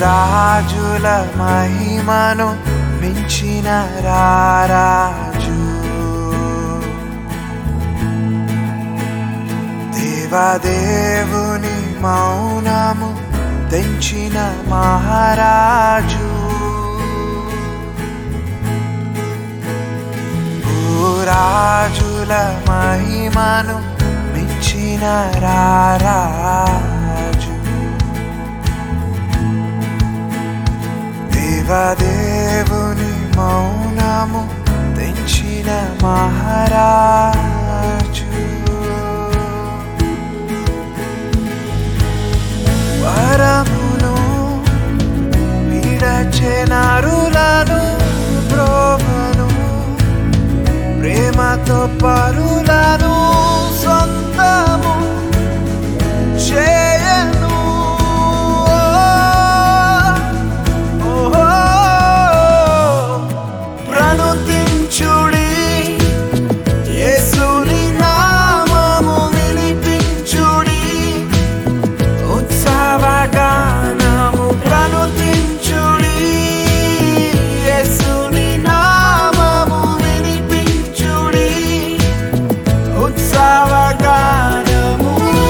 రాజుల మహిమను మించిన రారాజు దేవదేవుని మౌనము తెంచిన మహారాజు భూరాజుల మహిమను మించిన రారాజు దేవదేవుని మౌనము తెంచిన మహారాజు వరమును విడచెనరులను ప్రోమను ప్రేమతో పరులను సొంతము చేయను ఓహో ప్రణుతించుడి యేసుని నామము వినిపించుడి ఉత్సవగానము ప్రణుతించుడి యేసుని నామము వినిపించుడి ఉత్సవగానము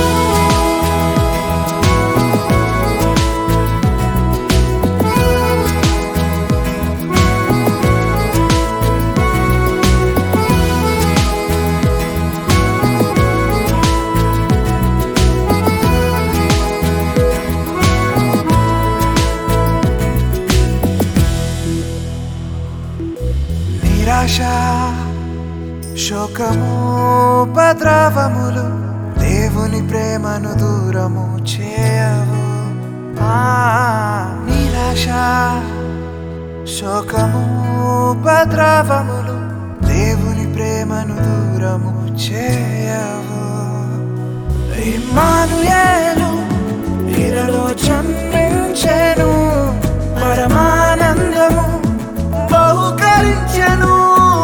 నిరాశ శోకము ఉపద్రవములు దేవుని ప్రేమను దూరము చేయవు ఆ నిరాశ శోకము ఉపద్రవములు దేవుని ప్రేమను దూరము చేయవు ఇమ్మానుయేలు ఇరలో జన్మించెను పరమానందము బహుకరించెను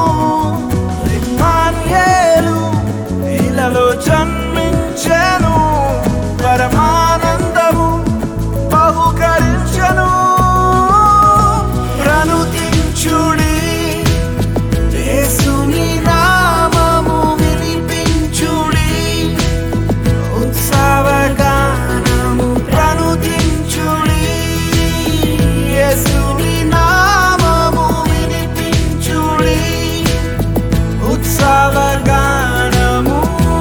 ఇమ్మానుయేలు ఇలలో జన్మించెను పరమానందము బహుకరించెను ప్రణుతించుడి యేసుని నామము వినిపించుడి ఉత్సవగానము ప్రణుతించుడి యేసుని నామము వినిపించుడి ఉత్సవగానము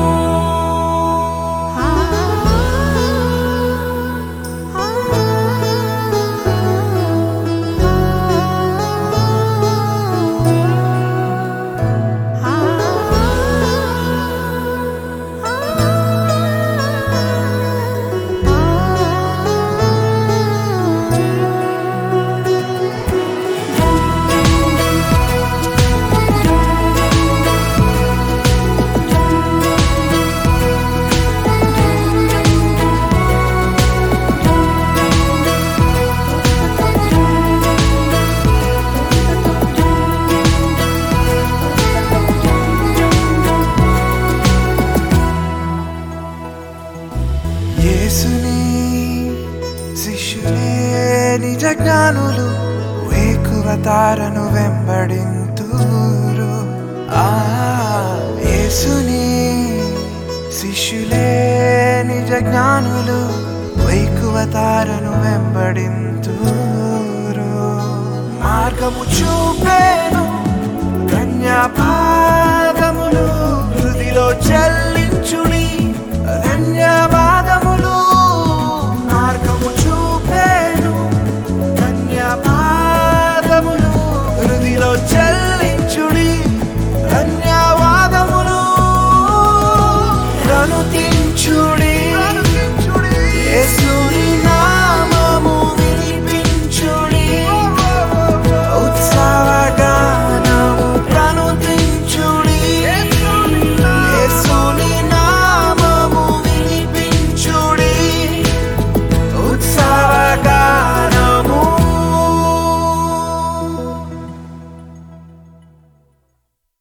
యేసుని శిష్యులే నిజ జ్ఞానులు వేకువ తారను వెంబడింతురు ఆ యేసుని శిష్యులే నిజ జ్ఞానులు వేకువ తారను వెంబడింతురు మార్గము చూపేను కన్యాపాదములు హృదిలో చెల్లించుడి